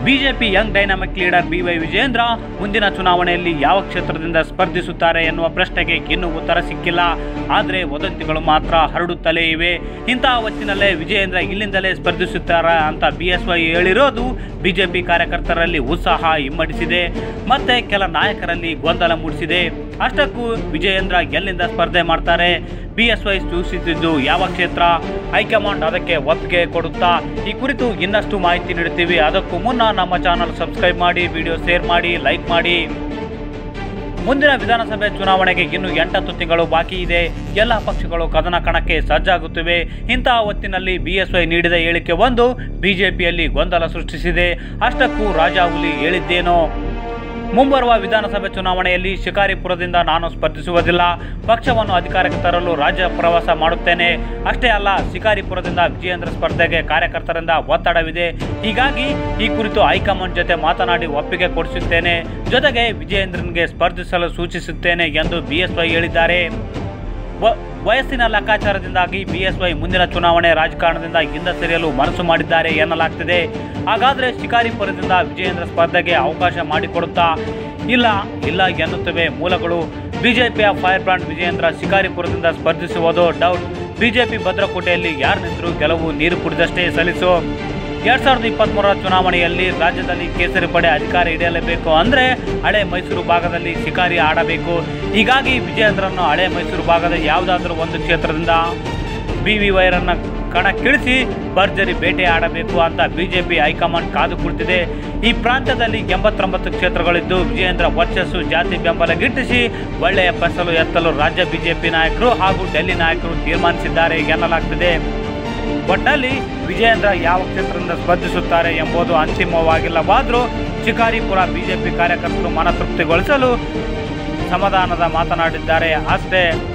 BJP young dynamic leader B Y Vijayendra ಮುಂದಿನ ಚುನಾವಣೆಯಲ್ಲಿ ಯಾವ ಕ್ಷೇತ್ರದಿಂದ ಸ್ಪರ್ಧಿಸುತ್ತಾರೆ ಎನ್ನುವ ಪ್ರಶ್ನೆಗೆ ಇನ್ನೂ ಉತ್ತರ ಸಿಕ್ಕಿಲ್ಲ ಆದರೆ ವದಂತಿಗಳು ಮಾತ್ರ ಹರಡುತ್ತಲೇ ಇವೆ ಇಂತಹ ಹೊತ್ತಿನಲ್ಲೇ ವಿಜಯೇಂದ್ರ ಇಲ್ಲಿಂದಲೇ ಸ್ಪರ್ಧಿಸುತ್ತಾರೆ ಅಂತ ಬಿ ಎಸ್ ವೈ ಹೇಳಿರೋದು ಬಿಜೆಪಿ ಕಾರ್ಯಕರ್ತರಲ್ಲಿ ಉತ್ಸಾಹ ಇಮ್ಮಡಿಸಿದೆ ಮತ್ತೆ ಕೆಲ ನಾಯಕರಲ್ಲಿ ಗೊಂದಲ ಮೂಡಿಸಿದೆ ಅಷ್ಟಕ್ಕೂ ವಿಜಯೇಂದ್ರ ಎಲ್ಲಿಂದ ಸ್ಪರ್ಧೆ ಮಾಡ್ತಾರೆ ಬಿ ಎಸ್ ವೈ ಸೂಚಿಸಿದ್ದು ಯಾವ ಕ್ಷೇತ್ರ ಹೈಕಮಾಂಡ್ ಅದಕ್ಕೆ ಒಪ್ಪಿಗೆ ಕೊಡುತ್ತಾ ಈ ಕುರಿತು ಇನ್ನಷ್ಟು ಮಾಹಿತಿ ನೀಡುತ್ತೀವಿ ಅದಕ್ಕೂ ಮುನ್ನ ನಮ್ಮ ಚಾನಲ್ ಸಬ್ಸ್ಕ್ರೈಬ್ ಮಾಡಿ ವಿಡಿಯೋ ಶೇರ್ ಮಾಡಿ ಲೈಕ್ ಮಾಡಿ ಮುಂದಿನ ವಿಧಾನಸಭೆ ಚುನಾವಣೆಗೆ ಇನ್ನು ಎಂಟತ್ತು ತಿಂಗಳು ಬಾಕಿ ಇದೆ ಎಲ್ಲ ಪಕ್ಷಗಳು ಕದನ ಕಣಕ್ಕೆ ಸಜ್ಜಾಗುತ್ತಿವೆ ಇಂತಹ ಹೊತ್ತಿನಲ್ಲಿ ಬಿಎಸ್ವೈ ನೀಡಿದ ಹೇಳಿಕೆ ಒಂದು ಬಿಜೆಪಿಯಲ್ಲಿ ಗೊಂದಲ ಸೃಷ್ಟಿಸಿದೆ ಅಷ್ಟಕ್ಕೂ ರಾಜಾಹುಲಿ ಹೇಳಿದ್ದೇನೋ ಮುಂಬರುವ ವಿಧಾನಸಭೆ ಚುನಾವಣೆಯಲ್ಲಿ ಶಿಕಾರಿಪುರದಿಂದ ನಾನು ಸ್ಪರ್ಧಿಸುವುದಿಲ್ಲ ಪಕ್ಷವನ್ನು ಅಧಿಕಾರಕ್ಕೆ ತರಲು ರಾಜ್ಯ ಪ್ರವಾಸ ಮಾಡುತ್ತೇನೆ ಅಷ್ಟೇ ಅಲ್ಲ ಶಿಕಾರಿಪುರದಿಂದ ವಿಜಯೇಂದ್ರ ಸ್ಪರ್ಧೆಗೆ ಕಾರ್ಯಕರ್ತರಿಂದ ಒತ್ತಡವಿದೆ ಹೀಗಾಗಿ ಈ ಕುರಿತು ಹೈಕಮಾಂಡ್ ಜೊತೆ ಮಾತನಾಡಿ ಒಪ್ಪಿಗೆ ಕೊಡಿಸುತ್ತೇನೆ ಜೊತೆಗೆ ವಿಜಯೇಂದ್ರನ್ಗೆ ಸ್ಪರ್ಧಿಸಲು ಸೂಚಿಸುತ್ತೇನೆ ಎಂದು ಬಿಎಸ್ವೈ ಹೇಳಿದ್ದಾರೆ ವ- ವಯಸ್ಸಿನ ಲೆಕ್ಕಾಚಾರದಿಂದಾಗಿ ಬಿಎಸ್ವೈ ಮುಂದಿನ ಚುನಾವಣೆ ರಾಜಕಾರಣದಿಂದ ಹಿಂದೆ ಸರಿಯಲು ಮನಸ್ಸು ಮಾಡಿದ್ದಾರೆ ಎನ್ನಲಾಗ್ತಿದೆ ಹಾಗಾದರೆ ಶಿಕಾರಿಪುರದಿಂದ ವಿಜಯೇಂದ್ರ ಸ್ಪರ್ಧೆಗೆ ಅವಕಾಶ ಮಾಡಿಕೊಡುತ್ತಾ ಇಲ್ಲ ಇಲ್ಲ ಎನ್ನುತ್ತವೆ ಮೂಲಗಳು ಬಿಜೆಪಿಯ ಫೈರ್ ಬ್ರಾಂಡ್ ವಿಜಯೇಂದ್ರ ಶಿಕಾರಿಪುರದಿಂದ ಸ್ಪರ್ಧಿಸುವುದು ಡೌಟ್ ಬಿಜೆಪಿ ಭದ್ರಕೋಟೆಯಲ್ಲಿ ಯಾರು ನಿಂತರೂ ಗೆಲುವು ನೀರು ಕುಡಿದಷ್ಟೇ ಸಲ್ಲಿಸು ಎರಡ್ ಸಾವಿರದ ಇಪ್ಪತ್ತ್ಮೂರರ ಚುನಾವಣೆಯಲ್ಲಿ ರಾಜ್ಯದಲ್ಲಿ ಕೇಸರಿ ಪಡೆ ಅಧಿಕಾರ ಹಿಡಿಯಲೇಬೇಕು ಅಂದರೆ ಹಳೆ ಮೈಸೂರು ಭಾಗದಲ್ಲಿ ಶಿಕಾರಿ ಆಡಬೇಕು ಹೀಗಾಗಿ ವಿಜಯೇಂದ್ರನ್ನು ಹಳೆ ಮೈಸೂರು ಭಾಗದ ಯಾವುದಾದ್ರೂ ಒಂದು ಕ್ಷೇತ್ರದಿಂದ ಬಿ ವಿ ವೈರನ್ನು ಕಣಕ್ಕಿಳಿಸಿ ಭರ್ಜರಿ ಬೇಟೆ ಆಡಬೇಕು ಅಂತ ಬಿಜೆಪಿ ಹೈಕಮಾಂಡ್ ಕಾದು ಕುಳಿತಿದೆ ಈ ಪ್ರಾಂತ್ಯದಲ್ಲಿ ಎಂಬತ್ತೊಂಬತ್ತು ಕ್ಷೇತ್ರಗಳಿದ್ದು ವಿಜಯೇಂದ್ರ ವರ್ಚಸ್ಸು ಜಾತಿ ಬೆಂಬಲ ಗಿಟ್ಟಿಸಿ ಒಳ್ಳೆಯ ಫಸಲು ಎತ್ತಲು ರಾಜ್ಯ ಬಿಜೆಪಿ ನಾಯಕರು ಹಾಗೂ ಡೆಲ್ಲಿ ನಾಯಕರು ತೀರ್ಮಾನಿಸಿದ್ದಾರೆ ಎನ್ನಲಾಗ್ತಿದೆ ಒಟ್ನಲ್ಲಿ ವಿಜಯೇಂದ್ರ ಯಾವ ಕ್ಷೇತ್ರದಿಂದ ಸ್ಪರ್ಧಿಸುತ್ತಾರೆ ಎಂಬುದು ಅಂತಿಮವಾಗಿಲ್ಲವಾದರೂ ಶಿಕಾರಿಪುರ ಬಿಜೆಪಿ ಕಾರ್ಯಕರ್ತರು ಮನತೃಪ್ತಿಗೊಳಿಸಲು ಸಮಾಧಾನದ ಮಾತನಾಡಿದ್ದಾರೆ ಅಷ್ಟೇ